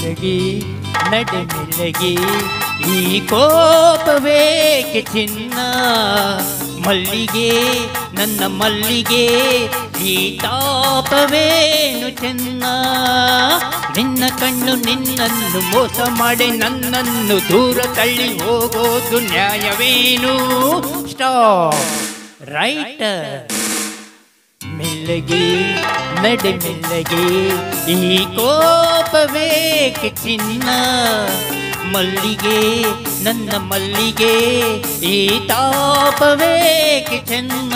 ಮೆಲ್ಲಗೆ ನಡೆ ಮೆಲ್ಲಗೆ ಈ ಕೋಪವೇಕೆ ಚಿನ್ನ ಮಲ್ಲಿಗೆ ನನ್ನ ಮಲ್ಲಿಗೆ ಈ ತಾಪವೇನು ಚೆನ್ನ ನಿನ್ನ ಕಣ್ಣು ನಿನ್ನನ್ನು ಮೋಸ ಮಾಡಿ ನನ್ನನ್ನು ದೂರ ತಳ್ಳಿ ಹೋಗೋದು ನ್ಯಾಯವೇನು ಸ್ಟಾಪ್ ರೈಟರ್ ಮೆಲ್ಲಗೆ ನಡೆ ಮೆಲ್ಲಗೆ ಈ ಕೋಪವೇಕೆ ಚಿನ್ನ ಮಲ್ಲಿಗೆ ನನ್ನ ಮಲ್ಲಿಗೆ ಈ ತಾಪವೇಕೆ ಚೆನ್ನ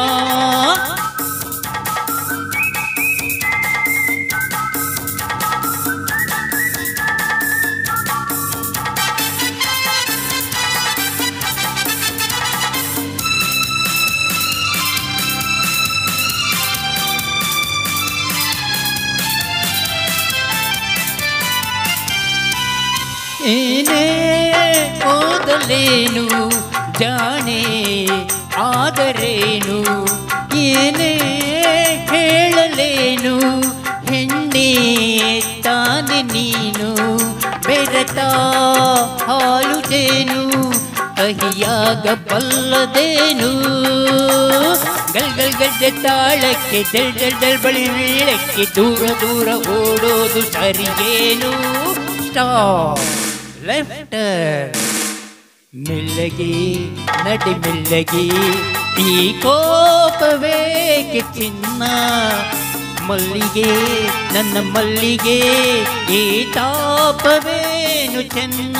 ಏನೇ ಓದಲೇನು ಜಾಣೆ ಆದರೇನು ಏನೇ ಹೇಳಲೇನು ಹೆಣ್ಣೆ ತಾನೆ ನೀನು ಬೆರತ ಹಾಲುದೇನು ಕಹಿಯಾಗಬಲ್ಲದೇನು ಗಲ್ ಗಲ್ ಗಡ್ಡೆ ತಾಳಕ್ಕೆ ಜಲ್ ಜಲ್ ಜಲ್ ಬಳಿ ವೀಳಕ್ಕೆ ದೂರ ದೂರ ಓಡೋದು ಸರಿಯೇನು ಸ್ಟಾಪ್ ಲೆಫ್ಟ್ ಮೆಲ್ಲಗೆ ನಡೆ ಮೆಲ್ಲಗೆ ಈ ಕೋಪವೇಕೆ ಚಿನ್ನ ಮಲ್ಲಿಗೆ ನನ್ನ ಮಲ್ಲಿಗೆ ಈ ತಾಪವೇನು ಚೆನ್ನ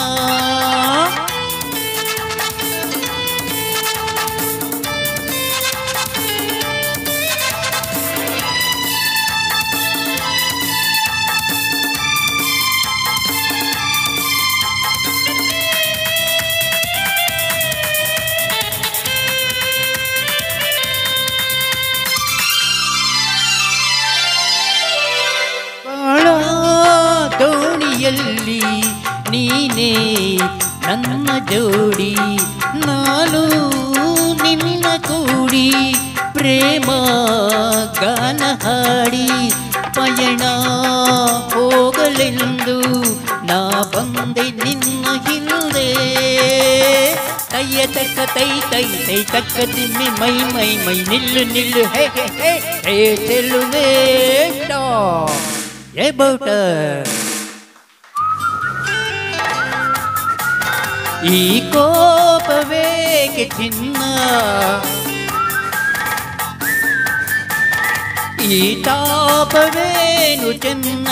ಬಾಳ ದೋಣಿಯಲ್ಲಿ ನೀನೇ ನನ್ನ ಜೋಡಿ ನಾನು ನಿನ್ನ ಕೂಡಿ ಪ್ರೇಮ ಗಾನ ಹಾಡಿ ಪಯಣ ಹೋಗಲೆಂದು ನಾ ಬಂದೆ ನಿನ್ನ ಹಿಂದೆ ಕೈಯ ತಕ್ಕ ತೈ ತೈ ತೈ ತಕ್ಕ ತಿಮ್ಮಿ ಮೈ ಮೈ ಮೈ ನಿಲ್ಲು ನಿಲ್ಲು ಹೇ ಹೇ ಹೇ ಹೇ ಚೆಲ್ಲುವೆ ಸ್ಟಾಪ್ ಏ ಬೌಟ ಈ ಕೋಪವೇಗೆ ಚಿನ್ನ ಈ ತಾಪವೇನು ಚೆನ್ನ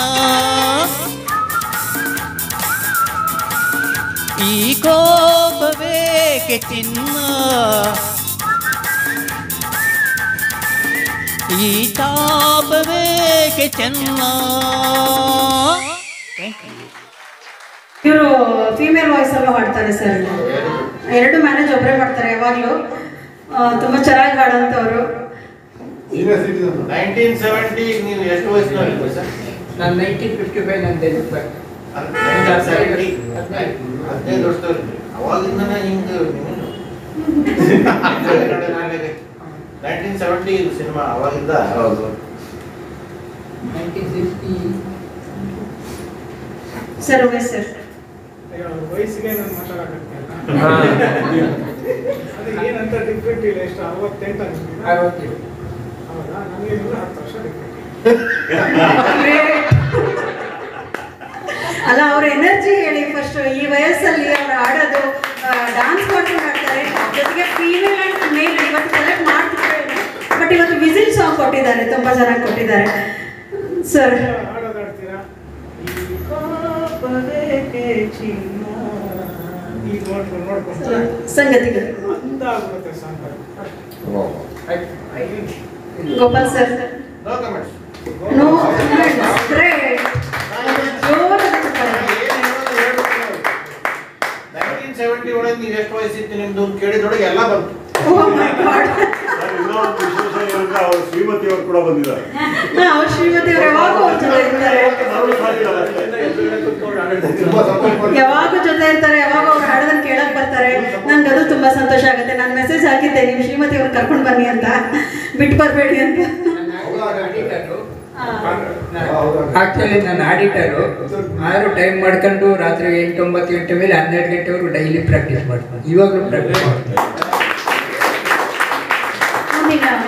ಈ ಕೋಪವೇಗೆ ಚಿನ್ನ ಈ ತಾಪವೇಗೆ ಚೆನ್ನ ಇವರು ಫೀಮೇಲ್ ವಾಯ್ಸ್ ಅಲ್ಲೂ ಹಾಡ್ತಾರೆ ಸರ್ ಎರಡು ಮ್ಯಾನೇಜ್ ಒಬ್ಬರೇ ಮಾಡ್ತಾರೆ ಯಾವಾಗಲೂ ತುಂಬ ಚೆನ್ನಾಗಿ ಹಾಡೋಂಥವ್ರು ನೈನ್ಟೀನ್ ಸೆವೆಂಟಿ ನೀವು ಎಷ್ಟು ವಯಸ್ಸಿನವರಿದ್ರಿ ಸರ್ ನಾನು ನೈನ್ಟೀನ್ ಫಿಫ್ಟಿ ಫೈವ್ ನಂದು ಸರ್ ಹದಿನೈದು ವರ್ಷದವ್ರಿದ್ರಿ ಅವಾಗಿಂದನೇ ಹಿಂಗೆ ನೈನ್ಟೀನ್ ಸೆವೆಂಟಿ ಸಿನಿಮಾ ಅವಾಗಿಂದ ಹೌದು nineteen sixty sir Umesh sir ವಯಸ್ಸಿಗೆ ನಾನು ಮಾತಾಡಕತ್ತಿಲ್ಲ ಅದಕ್ಕೆ ಏನಂತ ಡಿಫ್ರೆಂಟ್ ಇಲ್ಲ ಎಷ್ಟು ಅರವತ್ತೆಂಟು ಅನ್ಸುತ್ತೀನ ಅರವತ್ತೇಳು ಹೌದಾ ನನಗೆ ಹತ್ತು ವರ್ಷ ಡಿಫ್ರೆಂಟ್ ಅಲ್ಲ ಅವ್ರ ಎನರ್ಜಿ ಹೇಳಿ ಫಸ್ಟ್ ಈ ವಯಸ್ಸಲ್ಲಿ ಅವ್ರು ಆಡೋದು ಡಾನ್ಸ್ ಮಾಡ್ಕೊಂಡು ಆಡ್ತಾರೆ ಜೊತೆಗೆ ಫೀಮೇಲ್ ಅಂಡ್ ಮೇಲ್ ಇವತ್ತು ಸೆಲೆಕ್ಟ್ ಮಾಡ್ತಿದ್ದಾರೆ ಬಟ್ ಇವತ್ತು ವಿಸಿಲ್ ಸಾಂಗ್ ಕೊಟ್ಟಿದ್ದಾರೆ ತುಂಬ ಚೆನ್ನಾಗಿ ಕೊಟ್ಟಿದ್ದಾರೆ ಸರ್ ಹಾಡೋದು ಆಡ್ತೀರಾ ಈ ಕೋಪವೇಕೆ ಚಿನ್ನ ಈಗ ನೋಡ್ಕೊಂಡು ನೋಡ್ಕೊಂಡು ಸಂಗತಿಗಳು ಅಂದ ಆಗ್ಬಿಡುತ್ತೆ song Gopal sir no comments no great ಜೋರಾಗಿ ನೈನ್ಟೀನ್ ಸೆವೆಂಟಿ ಒಳಗೆ ನೀವು ಎಷ್ಟು ವಯಸ್ಸಿತ್ತು ನಿಮ್ದು ಅಂತ ಕೇಳಿದೊಳಗೆ ಎಲ್ಲ ಬಂತು ಓ ಮೈ ಗಾಡ್ ಸರ್, ಇನ್ನೊಂದು ವಿಶೇಷ ಏನಂದ್ರೆ ಅವ್ರ ಶ್ರೀಮತಿ ಅವರು ಕೂಡ ಬಂದಿದ್ದಾರೆ ಅವ್ರು ಶ್ರೀಮತಿ ಅವ್ರು ಯಾವಾಗೂ ಅವ್ರ ಜೊತೆ ಇರ್ತಾರೆ ನಾವು ಸಾಲಿಲ್ಲ ಅಷ್ಟೇ. ತುಂಬಾ ಸಂತೋಷ ಯಾವಾಗೂ ಜೊತೆ ಇರ್ತಾರೆ ಯಾವಾಗ ಅವ್ರು ಹಾಡೋದನ್ನ ಕೇಳಕ್ ಬರ್ತಾರೆ ನನ್ಗೆ ಅದು ತುಂಬಾ ಸಂತೋಷ ಆಗುತ್ತೆ ನಾನು ಮೆಸೇಜ್ ಹಾಕಿದ್ದೆ ನಿಮ್ಮ ಶ್ರೀಮತಿ ಅವ್ರು ಕರ್ಕೊಂಡು ಬನ್ನಿ ಅಂತ ಬಿಟ್ಟು ಬರಬೇಡಿ ಅಂತ ನನ್ನ ಅಡಿಗರು ಹಾ. ನಾನು ಆಕ್ಚುಲಿ ನಾನು ಆಡಿಟರು ಆರು ಟೈಮ್ ಮಾಡ್ಕೊಂಡು ರಾತ್ರಿ ಎಂಟು ಒಂಬತ್ತು ಗಂಟೆ ಮೇಲೆ ಹನ್ನೆರಡು ಗಂಟೆವರೆಗೂ ಡೈಲಿ ಪ್ರಾಕ್ಟೀಸ್ ಮಾಡ್ತೀನಿ ಇವಾಗಲೂ ಪ್ರಾಕ್ಟೀಸ್ ಮಾಡ್ತೀನಿ ಈಗ